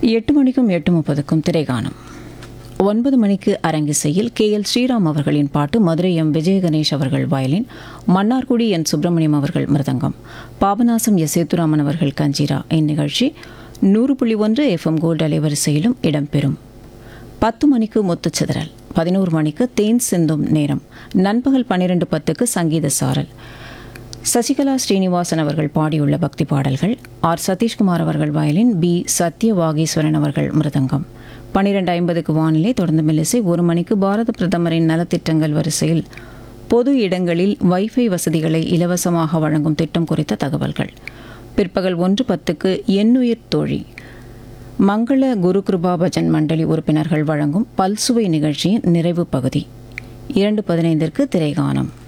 எட்டு மணிக்கும் எட்டு முப்பதுக்கும் திரைகாணும் ஒன்பது மணிக்கு அரங்கிசையில் கே எல் ஸ்ரீராம் அவர்களின் பாட்டு மதுரை எம் விஜய கணேஷ் அவர்கள் வயலின் மன்னார்குடி என் சுப்பிரமணியம் அவர்கள் மிருதங்கம் பாபநாசம் எஸ் சேத்துராமன் அவர்கள் கஞ்சிரா இந்நிகழ்ச்சி நூறு புள்ளி ஒன்று எஃப்எம் கோல்டு அலைவரிசையிலும் இடம்பெறும் பத்து மணிக்கு முத்துச்சிதறல் பதினோரு மணிக்கு தேன் சிந்தும் நேரம் நண்பகல் பன்னிரெண்டு பத்துக்கு சங்கீத சாரல் சசிகலா ஸ்ரீனிவாசன் அவர்கள் பாடியுள்ள பக்தி பாடல்கள் ஆர் சதீஷ்குமார் அவர்கள் வயலின் பி சத்யவாகீஸ்வரன் அவர்கள் மிருதங்கம் பன்னிரெண்டு ஐம்பதுக்கு வானிலை தொடர்ந்து மெல்லிசை ஒரு மணிக்கு பாரத பிரதமரின் நலத்திட்டங்கள் வரிசையில் பொது இடங்களில் வைஃபை வசதிகளை இலவசமாக வழங்கும் திட்டம் குறித்த தகவல்கள் பிற்பகல் ஒன்று பத்துக்கு எண்ணுயிர் தோழி மங்கள குரு கிருபா பஜன் மண்டலி உறுப்பினர்கள் வழங்கும் பல்சுவை நிகழ்ச்சியின் நிறைவு பகுதி இரண்டு பதினைந்திற்கு திரைகானம்